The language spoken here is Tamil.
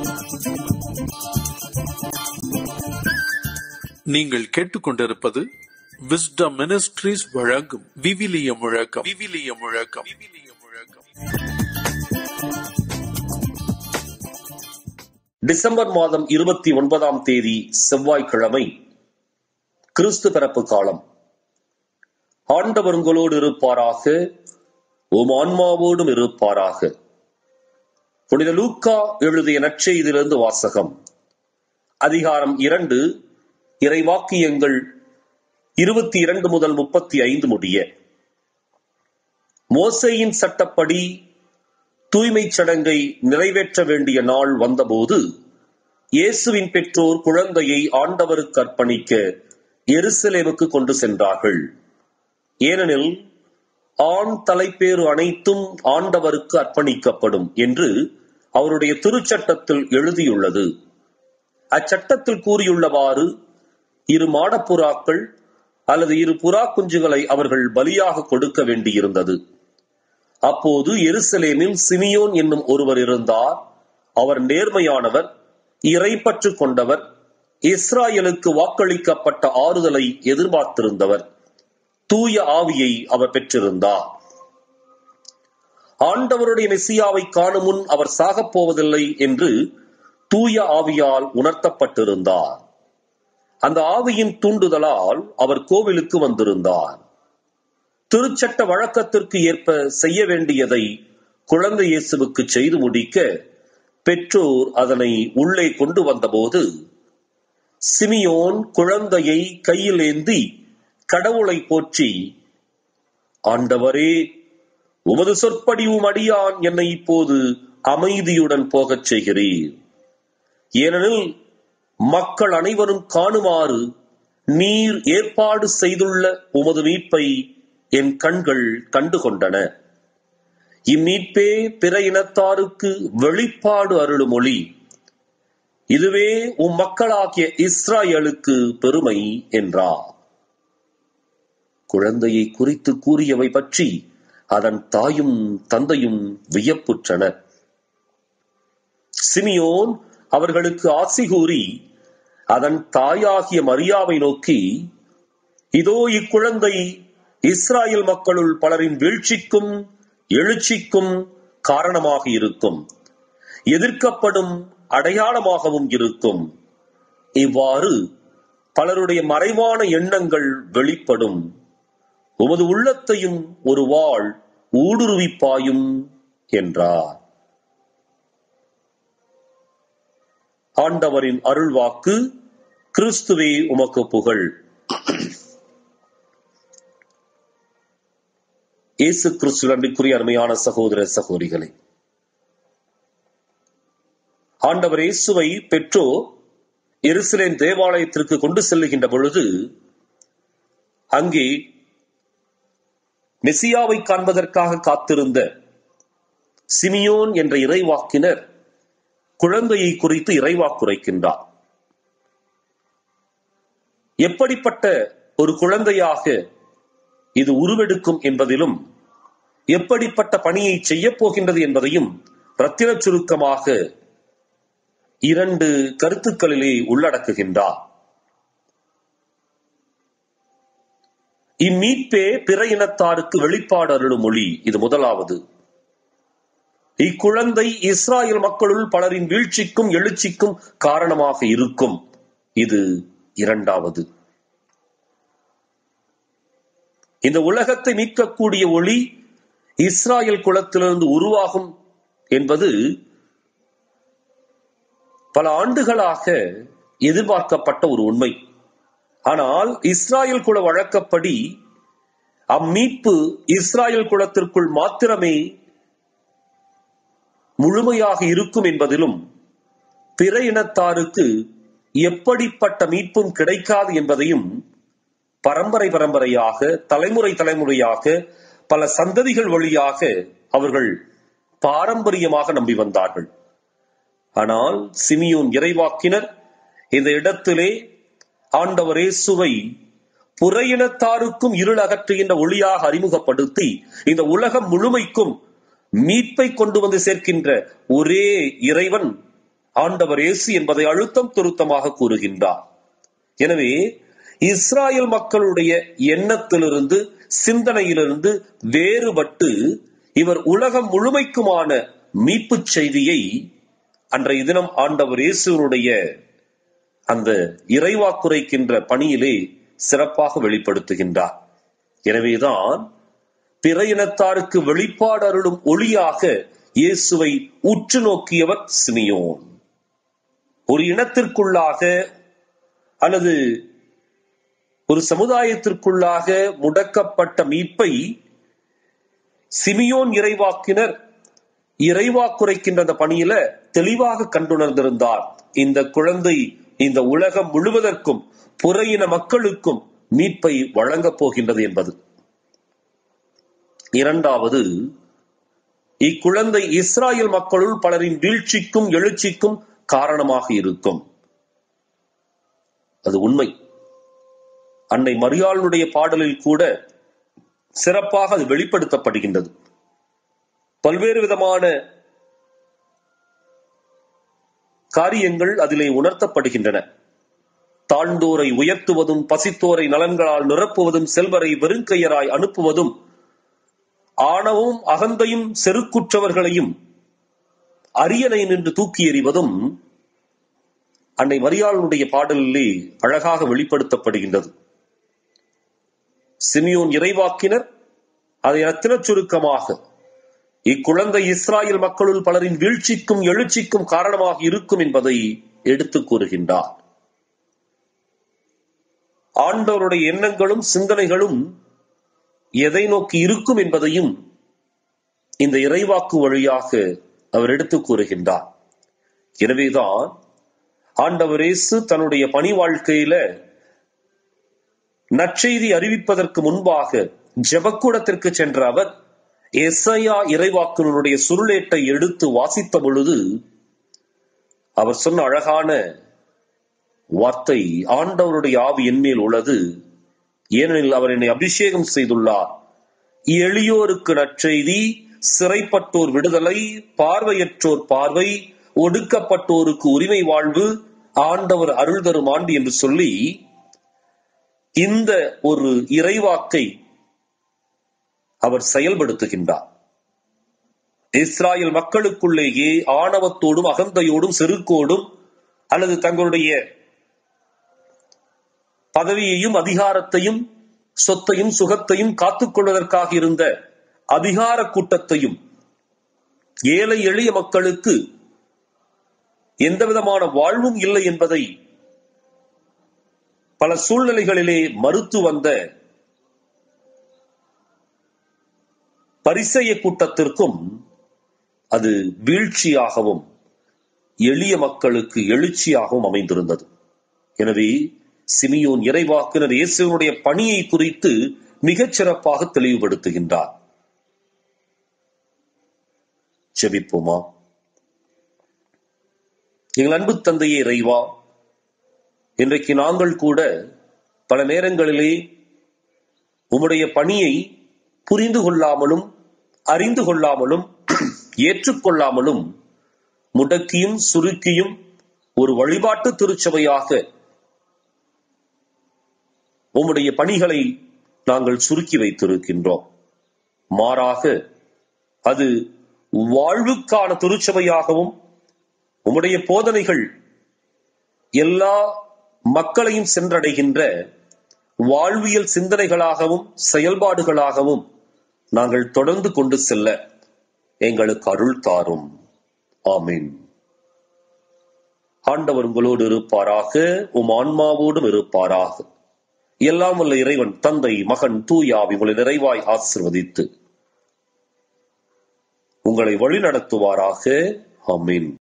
நீங்கள் கேட்டுக்கொண்டிருப்பது விஸ்டம் மினிஸ்ட்ரீஸ் வழங்கும் விவிலிய முழக்கம் விவிலிய முழக்கம் விவிலிய முழக்கம் டிசம்பர் மாதம் இருபத்தி ஒன்பதாம் தேதி செவ்வாய்க்கிழமை கிறிஸ்து பிறப்பு காலம் ஆண்டவர் உங்களோடு இருப்பாராக உம் ஆன்மாவோடும் இருப்பாராக புனித லூக்கா எழுதிய நற்செய்தியிலிருந்து வாசகம் அதிகாரம் இரண்டு இறைவாக்கியங்கள் இருபத்தி இரண்டு முதல் முப்பத்தி ஐந்து முடிய மோசையின் சட்டப்படி தூய்மைச் சடங்கை நிறைவேற்ற வேண்டிய நாள் வந்தபோது இயேசுவின் பெற்றோர் குழந்தையை ஆண்டவருக்கு அர்ப்பணிக்க எருசலேமுக்கு கொண்டு சென்றார்கள் ஏனெனில் ஆண் தலைப்பேறு அனைத்தும் ஆண்டவருக்கு அர்ப்பணிக்கப்படும் என்று அவருடைய திருச்சட்டத்தில் எழுதியுள்ளது அச்சட்டத்தில் கூறியுள்ளவாறு இரு மாடப்புறாக்கள் அல்லது இரு புறா குஞ்சுகளை அவர்கள் பலியாக கொடுக்க வேண்டியிருந்தது அப்போது எருசலேமில் சிமியோன் என்னும் ஒருவர் இருந்தார் அவர் நேர்மையானவர் இறைப்பற்று கொண்டவர் இஸ்ராயலுக்கு வாக்களிக்கப்பட்ட ஆறுதலை எதிர்பார்த்திருந்தவர் தூய ஆவியை அவர் பெற்றிருந்தார் ஆண்டவருடைய மெசியாவை காணும் முன் அவர் சாகப் போவதில்லை என்று தூய ஆவியால் உணர்த்தப்பட்டிருந்தார் அந்த ஆவியின் தூண்டுதலால் அவர் கோவிலுக்கு வந்திருந்தார் திருச்சட்ட வழக்கத்திற்கு ஏற்ப செய்ய வேண்டியதை குழந்தை இயேசுவுக்கு செய்து முடிக்க பெற்றோர் அதனை உள்ளே கொண்டு வந்தபோது சிமியோன் குழந்தையை கையில் ஏந்தி கடவுளை போற்றி ஆண்டவரே உமது சொற்படி உம் அடியான் என்னை இப்போது அமைதியுடன் போகச் செய்கிறீர் ஏனெனில் மக்கள் அனைவரும் காணுமாறு நீர் ஏற்பாடு செய்துள்ள உமது மீட்பை என் கண்கள் கண்டுகொண்டன இம்மீட்பே பிற இனத்தாருக்கு வெளிப்பாடு அருளும் ஒளி இதுவே உம் மக்களாகிய இஸ்ராயலுக்கு பெருமை என்றார் குழந்தையை குறித்து கூறியவை பற்றி அதன் தாயும் தந்தையும் வியப்புற்றனர் சிமியோன் அவர்களுக்கு ஆசி கூறி அதன் தாயாகிய மரியாவை நோக்கி இதோ இக்குழந்தை இஸ்ராயல் மக்களுள் பலரின் வீழ்ச்சிக்கும் எழுச்சிக்கும் காரணமாக இருக்கும் எதிர்க்கப்படும் அடையாளமாகவும் இருக்கும் இவ்வாறு பலருடைய மறைவான எண்ணங்கள் வெளிப்படும் உமது உள்ளத்தையும் ஒரு வாழ் ஊடுருவிப்பாயும் என்றார் ஆண்டவரின் அருள்வாக்கு கிறிஸ்துவே உமக்கு புகழ் இயேசு கிறிஸ்து அன்பிற்குரிய அருமையான சகோதர சகோதரிகளே ஆண்டவர் இயேசுவை பெற்றோர் எருசலேம் தேவாலயத்திற்கு கொண்டு செல்லுகின்ற பொழுது அங்கே மெசியாவை காண்பதற்காக காத்திருந்த சிமியோன் என்ற இறைவாக்கினர் குழந்தையை குறித்து இறைவாக்குரைக்கின்றார் எப்படிப்பட்ட ஒரு குழந்தையாக இது உருவெடுக்கும் என்பதிலும் எப்படிப்பட்ட பணியை செய்யப் போகின்றது என்பதையும் ரத்தின சுருக்கமாக இரண்டு கருத்துக்களிலே உள்ளடக்குகின்றார் இம்மீட்பே பிற இனத்தாருக்கு வெளிப்பாடு அருளும் மொழி இது முதலாவது இக்குழந்தை இஸ்ராயல் மக்களுள் பலரின் வீழ்ச்சிக்கும் எழுச்சிக்கும் காரணமாக இருக்கும் இது இரண்டாவது இந்த உலகத்தை மீட்கக்கூடிய ஒளி இஸ்ராயல் குலத்திலிருந்து உருவாகும் என்பது பல ஆண்டுகளாக எதிர்பார்க்கப்பட்ட ஒரு உண்மை ஆனால் இஸ்ராயல் குல வழக்கப்படி அம்மீட்பு இஸ்ராயல் குலத்திற்குள் மாத்திரமே முழுமையாக இருக்கும் என்பதிலும் பிற இனத்தாருக்கு எப்படிப்பட்ட மீட்பும் கிடைக்காது என்பதையும் பரம்பரை பரம்பரையாக தலைமுறை தலைமுறையாக பல சந்ததிகள் வழியாக அவர்கள் பாரம்பரியமாக நம்பி வந்தார்கள் ஆனால் சிமியோன் இறைவாக்கினர் இந்த இடத்திலே ஆண்டவர் இயேசுவை புற இனத்தாருக்கும் இருள் அகற்றுகின்ற ஒளியாக அறிமுகப்படுத்தி இந்த உலகம் முழுமைக்கும் மீட்பை கொண்டு வந்து சேர்க்கின்ற ஒரே இறைவன் ஆண்டவர் இயேசு என்பதை அழுத்தம் திருத்தமாக கூறுகின்றார் எனவே இஸ்ராயல் மக்களுடைய எண்ணத்திலிருந்து சிந்தனையிலிருந்து வேறுபட்டு இவர் உலகம் முழுமைக்குமான மீட்பு செய்தியை அன்றைய தினம் ஆண்டவர் இயேசுனுடைய அந்த இறைவாக்குரைக்கின்ற பணியிலே சிறப்பாக வெளிப்படுத்துகின்றார் எனவேதான் பிற இனத்தாருக்கு வெளிப்பாடு அருளும் ஒளியாக இயேசுவை உற்று நோக்கியவர் சிமியோன் ஒரு இனத்திற்குள்ளாக அல்லது ஒரு சமுதாயத்திற்குள்ளாக முடக்கப்பட்ட மீட்பை சிமியோன் இறைவாக்கினர் இறைவாக்குரைக்கின்ற அந்த பணியில தெளிவாக கண்டுணர்ந்திருந்தார் இந்த குழந்தை இந்த உலகம் முழுவதற்கும் புற இன மக்களுக்கும் மீட்பை வழங்கப் போகின்றது என்பது இரண்டாவது இக்குழந்தை இஸ்ராயல் மக்களுள் பலரின் வீழ்ச்சிக்கும் எழுச்சிக்கும் காரணமாக இருக்கும் அது உண்மை அன்னை மரியாளுடைய பாடலில் கூட சிறப்பாக அது வெளிப்படுத்தப்படுகின்றது பல்வேறு விதமான காரியங்கள் அதிலே உணர்த்தப்படுகின்றன தாழ்ந்தோரை உயர்த்துவதும் பசித்தோரை நலன்களால் நிரப்புவதும் செல்வரை வெறுங்கையராய் அனுப்புவதும் ஆணவும் அகந்தையும் செருக்குற்றவர்களையும் அரியணை நின்று தூக்கி எறிவதும் அன்னை மரியாளுடைய பாடலிலே அழகாக வெளிப்படுத்தப்படுகின்றது சிமியோன் இறைவாக்கினர் அதை ரத்தினச் சுருக்கமாக இக்குழந்தை இஸ்ராயல் மக்களுள் பலரின் வீழ்ச்சிக்கும் எழுச்சிக்கும் காரணமாக இருக்கும் என்பதை எடுத்துக் கூறுகின்றார் ஆண்டவருடைய எண்ணங்களும் சிந்தனைகளும் எதை நோக்கி இருக்கும் என்பதையும் இந்த இறைவாக்கு வழியாக அவர் எடுத்துக் கூறுகின்றார் எனவேதான் ஆண்டவர் இயேசு தன்னுடைய பணி வாழ்க்கையில நற்செய்தி அறிவிப்பதற்கு முன்பாக ஜெபக்கூடத்திற்கு சென்ற அவர் எஸ்ஐயா இறைவாக்குனருடைய சுருளேட்டை எடுத்து வாசித்த பொழுது அவர் சொன்ன அழகான வார்த்தை ஆண்டவருடைய ஆவி என்மேல் உள்ளது ஏனெனில் அவர் என்னை அபிஷேகம் செய்துள்ளார் எளியோருக்கு நற்செய்தி சிறைப்பட்டோர் விடுதலை பார்வையற்றோர் பார்வை ஒடுக்கப்பட்டோருக்கு உரிமை வாழ்வு ஆண்டவர் அருள் தரும் ஆண்டு என்று சொல்லி இந்த ஒரு இறைவாக்கை அவர் செயல்படுத்துகின்றார் இஸ்ராயல் மக்களுக்குள்ளேயே ஆணவத்தோடும் அகந்தையோடும் செருக்கோடும் அல்லது தங்களுடைய பதவியையும் அதிகாரத்தையும் சொத்தையும் சுகத்தையும் காத்துக்கொள்வதற்காக இருந்த அதிகார கூட்டத்தையும் ஏழை எளிய மக்களுக்கு எந்த விதமான வாழ்வும் இல்லை என்பதை பல சூழ்நிலைகளிலே மறுத்து வந்த பரிசெய கூட்டத்திற்கும் அது வீழ்ச்சியாகவும் எளிய மக்களுக்கு எழுச்சியாகவும் அமைந்திருந்தது எனவே சிமியோன் இறைவாக்கினர் இயேசுவனுடைய பணியை குறித்து மிகச் சிறப்பாக தெளிவுபடுத்துகின்றார் செபிப்போமா எங்கள் அன்பு தந்தையே இறைவா இன்றைக்கு நாங்கள் கூட பல நேரங்களிலே உம்முடைய பணியை புரிந்து கொள்ளாமலும் அறிந்து கொள்ளாமலும் ஏற்றுக்கொள்ளாமலும் முடக்கியும் சுருக்கியும் ஒரு வழிபாட்டு திருச்சபையாக உம்முடைய பணிகளை நாங்கள் சுருக்கி வைத்திருக்கின்றோம் மாறாக அது வாழ்வுக்கான திருச்சபையாகவும் உம்முடைய போதனைகள் எல்லா மக்களையும் சென்றடைகின்ற வாழ்வியல் சிந்தனைகளாகவும் செயல்பாடுகளாகவும் நாங்கள் தொடர்ந்து கொண்டு செல்ல எங்களுக்கு அருள் தாரும் ஆமீன் ஆண்டவர் உங்களோடு இருப்பாராக உம் ஆன்மாவோடும் இருப்பாராக எல்லாம் வல்ல இறைவன் தந்தை மகன் தூயாவி உங்களை நிறைவாய் ஆசிர்வதித்து உங்களை வழி நடத்துவாராக ஆமீன்